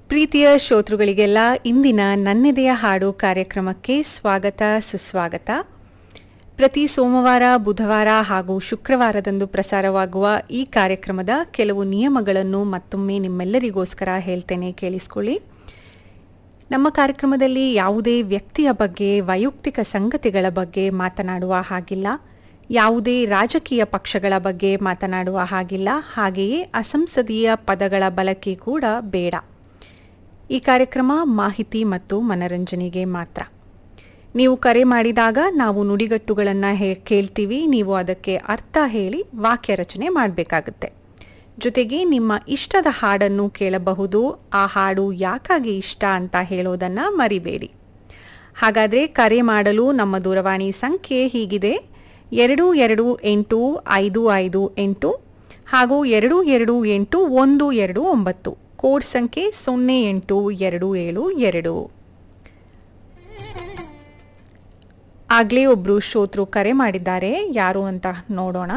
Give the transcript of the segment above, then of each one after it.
ಪ್ರೀತಿಯ ಶ್ರೋತೃಗಳಿಗೆಲ್ಲ ಇಂದಿನ ನನ್ನೆದೆಯ ಹಾಡು ಕಾರ್ಯಕ್ರಮಕ್ಕೆ ಸ್ವಾಗತ ಸುಸ್ವಾಗತ ಪ್ರತಿ ಸೋಮವಾರ ಬುಧವಾರ ಹಾಗೂ ಶುಕ್ರವಾರದಂದು ಪ್ರಸಾರವಾಗುವ ಈ ಕಾರ್ಯಕ್ರಮದ ಕೆಲವು ನಿಯಮಗಳನ್ನು ಮತ್ತೊಮ್ಮೆ ನಿಮ್ಮೆಲ್ಲರಿಗೋಸ್ಕರ ಹೇಳ್ತೇನೆ ಕೇಳಿಸ್ಕೊಳ್ಳಿ ನಮ್ಮ ಕಾರ್ಯಕ್ರಮದಲ್ಲಿ ಯಾವುದೇ ವ್ಯಕ್ತಿಯ ಬಗ್ಗೆ ವೈಯಕ್ತಿಕ ಸಂಗತಿಗಳ ಬಗ್ಗೆ ಮಾತನಾಡುವ ಹಾಗಿಲ್ಲ ಯಾವುದೇ ರಾಜಕೀಯ ಪಕ್ಷಗಳ ಬಗ್ಗೆ ಮಾತನಾಡುವ ಹಾಗಿಲ್ಲ ಹಾಗೆಯೇ ಅಸಂಸದೀಯ ಪದಗಳ ಬಳಕೆ ಕೂಡ ಬೇಡ ಈ ಕಾರ್ಯಕ್ರಮ ಮಾಹಿತಿ ಮತ್ತು ಮನರಂಜನೆಗೆ ಮಾತ್ರ ನೀವು ಕರೆ ಮಾಡಿದಾಗ ನಾವು ನುಡಿಗಟ್ಟುಗಳನ್ನು ಹೇ ಕೇಳ್ತೀವಿ ನೀವು ಅದಕ್ಕೆ ಅರ್ಥ ಹೇಳಿ ವಾಕ್ಯ ರಚನೆ ಮಾಡಬೇಕಾಗುತ್ತೆ ಜೊತೆಗೆ ನಿಮ್ಮ ಇಷ್ಟದ ಹಾಡನ್ನು ಕೇಳಬಹುದು ಆ ಹಾಡು ಯಾಕಾಗಿ ಇಷ್ಟ ಅಂತ ಹೇಳೋದನ್ನು ಮರಿಬೇಡಿ ಹಾಗಾದರೆ ಕರೆ ಮಾಡಲು ನಮ್ಮ ದೂರವಾಣಿ ಸಂಖ್ಯೆ ಹೀಗಿದೆ ಎರಡು ಎರಡು ಎಂಟು ಐದು ಐದು ಎಂಟು ಹಾಗೂ ಎರಡು ಎರಡು ಎಂಟು ಒಂದು ಎರಡು ಒಂಬತ್ತು ಕೋಡ್ ಸಂಖ್ಯೆ ಸೊನ್ನೆ ಎಂಟು ಎರಡು ಏಳು ಎರಡು ಆಗಲೇ ಒಬ್ರು ಶ್ರೋತೃ ಕರೆ ಮಾಡಿದ್ದಾರೆ ಯಾರು ಅಂತ ನೋಡೋಣ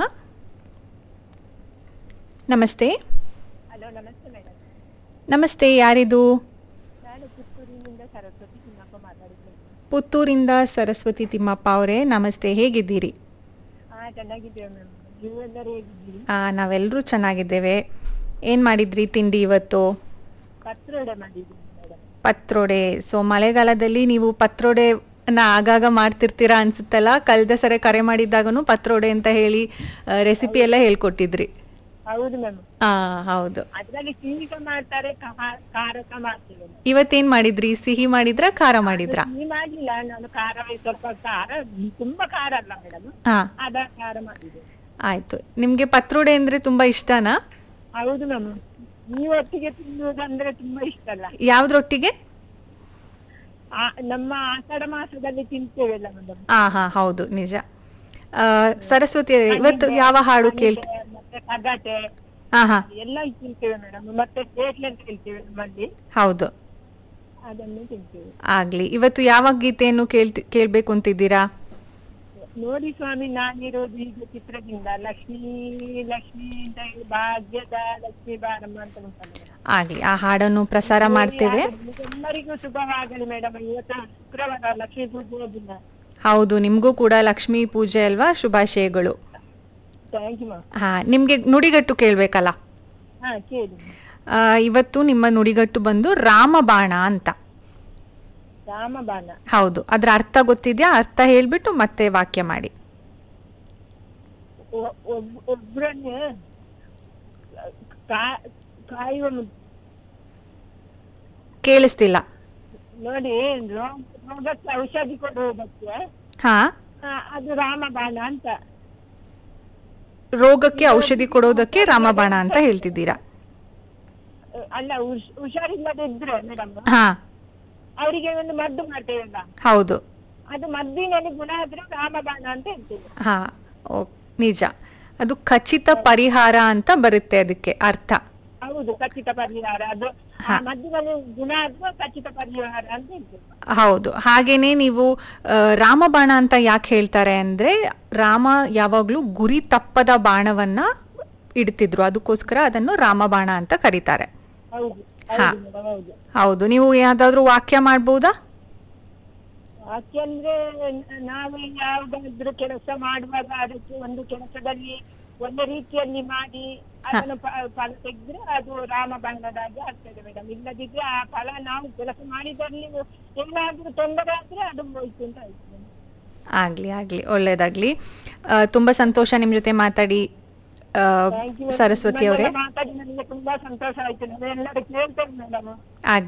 ನಮಸ್ತೆ ಹಲೋ ನಮಸ್ತೆ ಮೇಡಮ್ ನಮಸ್ತೆ ಯಾರಿದು ನಾನು ಪುತ್ತೂರಿನಿಂದ ಸರಸ್ವತಿ ತಿಮ್ಮಪ್ಪ ಮಾತಾಡಿದ್ದೇನೆ ಪುತ್ತೂರಿಂದ ಸರಸ್ವತಿ ತಿಮ್ಮಪ್ಪ ಅವರೇ ನಮಸ್ತೆ ಹೇಗಿದ್ದೀರಿ ಹಾ ಚೆನ್ನಾಗಿದ್ದೇವೆ ಮ್ಯಾಮ್ ನೀವೆಲ್ಲರೂ ಹೇಗಿದ್ದೀರಿ ಆ, ನಾವೆಲ್ಲರೂ ಚೆನ್ನಾಗಿದ್ದೇವೆ ಏನು ಮಾಡಿದ್ರಿ ತಿಂಡಿ ಇವತ್ತು ಪತ್ರೊಡೆ ಮಾಡಿದ್ದೀನಿ ಮೇಡಮ್ ಪತ್ರೊಡೆ ಸೊ ಮಳೆಗಾಲದಲ್ಲಿ ನೀವು ಪತ್ರೊಡೆನ ಆಗಾಗ ಮಾಡ್ತಿರ್ತೀರಾ ಅನ್ಸುತ್ತಲ್ಲ ಕಳೆದ ಸರಿ ಕರೆ ಮಾಡಿದ್ದಾಗನು ಪತ್ರೊಡೆ ಅಂತ ಹೇಳಿ ರೆಸಿಪಿ ಎಲ್ಲ ಹೇಳ್ಕೊಟ್ಟಿದ್ರಿ ಹೌದು ಮ್ಯಾಮ್ ಆ ಹೌದು ಅದ್ರಲ್ಲಿ ಸಿಹಿಕ ಮಾಡ್ತಾರೆ ಕಹ- ಖಾರಕ ಮಾಡ್ತೇವೆ ma'am. ಇವತ್ತೇನ್ ಮಾಡಿದ್ರಿ ಸಿಹಿ ಮಾಡಿದ್ರಾ ಖಾರ ಮಾಡಿದ್ರಾ ಸಿಹಿ ಮಾಡ್ಲಿಲ್ಲ ನಾನು ಖಾರ ಸ್ವಲ್ಪ ಖಾರ ತುಂಬಾ ಖಾರ ಅಲ್ಲ ಮೇಡಮ್ ಹಾ ಅದ ಖಾರ ಮಾಡಿದೆ ಆಯ್ತು ನಿಮ್ಗೆ ಪತ್ರೊಡೆ ಅಂದ್ರೆ ತುಂಬಾ ಇಷ್ಟನಾ ಹೌದು ಮ್ಯಾಮ್ ನೀವು ಒಟ್ಟಿಗೆ ತಿನ್ನುವುದಂದ್ರೆ ತುಂಬಾ ಇಷ್ಟ ಅಲ್ಲ ಯಾವ್ದ್ರೊಟ್ಟಿಗೆ ಆ, ನಮ್ಮ ಆಷಾಢ ಮಾಸದಲ್ಲಿ ತಿಂತೇವೆಲ್ಲ ಮೇಡಮ್ ಆ ಹಾ ಹೌದು ನಿಜ ಆ, ಸರಸ್ವತಿ ಅವರೇ, ಇವತ್ತು ಯಾವ ಹಾಡು ಕೇಳ್ತ ಮತ್ತೆ ಕದಾಟೆ ಹಾ ಹಾ ಎಲ್ಲ ತಿಂತೇವೆ ಮೇಡಮ್ ಮತ್ತೆ ಪೇಟ್ಲೆ ಅಂತ ಹೇಳ್ತೇವೆ ನಮ್ಮಲ್ಲಿ ಹೌದು ಅದನ್ನು ತಿಂತೇವೆ ಆಗ್ಲಿ ಇವತ್ತು ಯಾವ ಗೀತೆಯನ್ನು ಕೇಳ್ತಿ ಕೇಳ್ಬೇಕು ಅಂತಿದ್ದೀರಾ ನೋಡಿ ಸ್ವಾಮಿ ನಾನಿರೋದು ಈಗ ಚಿತ್ರದಿಂದ ಲಕ್ಷ್ಮೀ ಲಕ್ಷ್ಮೀ ಅಂತ ಹೇಳಿ ಭಾಗ್ಯದ ಲಕ್ಷ್ಮೀ ಬಾರಮ್ಮ ಅಂತ ಉಂಟಲ್ಲ madam. ಆಗ್ಲಿ ಆ ಹಾಡನ್ನು ಪ್ರಸಾರ ಮಾಡ್ತೇವೆ ಎಲ್ಲರಿಗೂ ಶುಭವಾಗಲಿ ಮೇಡಮ್ ಇವತ್ತು ಶುಕ್ರವಾರ ಲಕ್ಷ್ಮೀ ಪೂಜೆಯ ದಿನ ಹೌದು ನಿಮ್ಗೂ ಕೂಡ ಲಕ್ಷ್ಮೀ ಪೂಜೆ ಅಲ್ವಾ ಶುಭಾಶಯಗಳು ಥ್ಯಾಂಕ್ ಯು ಮ್ಯಾಮ್ ಹಾ ನಿಮ್ಗೆ ನುಡಿಗಟ್ಟು ಕೇಳ್ಬೇಕಲ್ಲ ಹಾ ಕೇಳಿ ಆ, ಇವತ್ತು ನಿಮ್ಮ ನುಡಿಗಟ್ಟು ಬಂದು ರಾಮಬಾಣ ಅಂತ ರಾಮಬಾಣ ಹೌದು ಅದ್ರ ಅರ್ಥ ಗೊತ್ತಿದ್ಯಾ ಅರ್ಥ ಹೇಳ್ಬಿಟ್ಟು ಮತ್ತೆ ವಾಕ್ಯ ಮಾಡಿ ಒ- ಒಬ್- ಒಬ್ರನ್ನೇ ಕಾ- ಕಾಯುವ ಮುದ್- ಕೇಳಿಸ್ತಿಲ್ಲ ನೋಡಿ ರೋಗ- ರೋಗಕ್ಕೆ ಔಷಧಿ ಕೊಡುವುದಕ್ಕೆ ಹಾ ಆ, ಅದು ರಾಮಬಾಣ ಅಂತ ರೋಗಕ್ಕೆ ಔಷಧಿ ಕೊಡೋದಕ್ಕೆ ರಾಮಬಾಣ ಅಂತ ಹೇಳ್ತಿದ್ದೀರಾ ಅಲ್ಲ ಹುಷ್- ಹುಷಾರಿಲ್ಲದೆ ಇದ್ರೆ ಮೇಡಮ್ ಹಾ ಅವರಿಗೆ ಒಂದು ಮದ್ದು ಮಾಡ್ತೇವಲ್ಲ ಹೌದು ಅದು ಮದ್ದಿನಲ್ಲಿ ಗುಣ ಆದ್ರೆ ರಾಮಬಾಣ ಅಂತ ಹೇಳ್ತೇವೆ ಹಾ ಓ ನಿಜ ಅದು ಖಚಿತ ಪರಿಹಾರ ಅಂತ ಬರುತ್ತೆ ಅದಕ್ಕೆ ಅರ್ಥ ಹೌದು ಖಚಿತ ಪರಿಹಾರ ಅದು ಆ ಮದ್ದಿನಲ್ಲಿ ಗುಣ ಆದ್ರೆ ಖಚಿತ ಪರಿಹಾರ ಅಂತ ಹೇಳ್ತೇವೆ ಹೌದು ಹಾಗೇನೆ ನೀವು ಆ, ರಾಮಬಾಣ ಅಂತ ಯಾಕೆ ಹೇಳ್ತಾರೆ ಅಂದ್ರೆ ರಾಮ ಯಾವಾಗ್ಲೂ ಗುರಿ ತಪ್ಪದ ಬಾಣವನ್ನ ಇಡ್ತಿದ್ರು ಅದಕ್ಕೋಸ್ಕರ ಅದನ್ನು ರಾಮಬಾಣ ಅಂತ ಕರೀತಾರೆ ಹೌದು ಹಾ. ಹೌದು ಮೇಡಮ್ ಹೌದು ಹೌದು ನೀವು ಯಾವ್ದಾದ್ರು ವಾಕ್ಯ ಮಾಡ್ಬೋದಾ ಯಾಕೆಂದ್ರೆ ನ- ನಾವು ಯಾವ್ದಾದ್ರು ಕೆಲಸ ಮಾಡುವಾಗ ಅದಕ್ಕೆ ಒಂದು ಕೆಲಸದಲ್ಲಿ ಒಂದು ರೀತಿಯಲ್ಲಿ ಮಾಡಿ ಅದನ್ನು ಪ- ಫಲ ತೆಗೆದ್ರೆ ಅದು ರಾಮಬಾಣದಾಗಿ ಆಗ್ತದೆ ಮೇಡಮ್ ಇಲ್ಲದಿದ್ರೆ ಆ ಫಲ ನಾವು ಕೆಲಸ ಮಾಡಿದಲ್ಲಿ ಏನಾದ್ರೂ ತೊಂದರೆ ಆದ್ರೆ ಅದು ಹೋಯ್ತು ಅಂತ ಆಯ್ತು madam. ಆಗ್ಲಿ ಆಗ್ಲಿ ಒಳ್ಳೇದಾಗ್ಲಿ ಆ, ತುಂಬಾ ಸಂತೋಷ ನಿಮ್ ಜೊತೆ ಮಾತಾಡಿ ಆ, Thank you madam. ಸರಸ್ವತಿ ಅವರೇ ನಿಮ್ಮನ್ನೆಲ್ಲ ಮಾತಾಡಿ ನನಗೆ ತುಂಬಾ ಸಂತೋಷ ಆಯ್ತು ನಾನು ಎಲ್ಲರೂ ಕೇಳ್ತೇನೆ ಮೇಡಮ್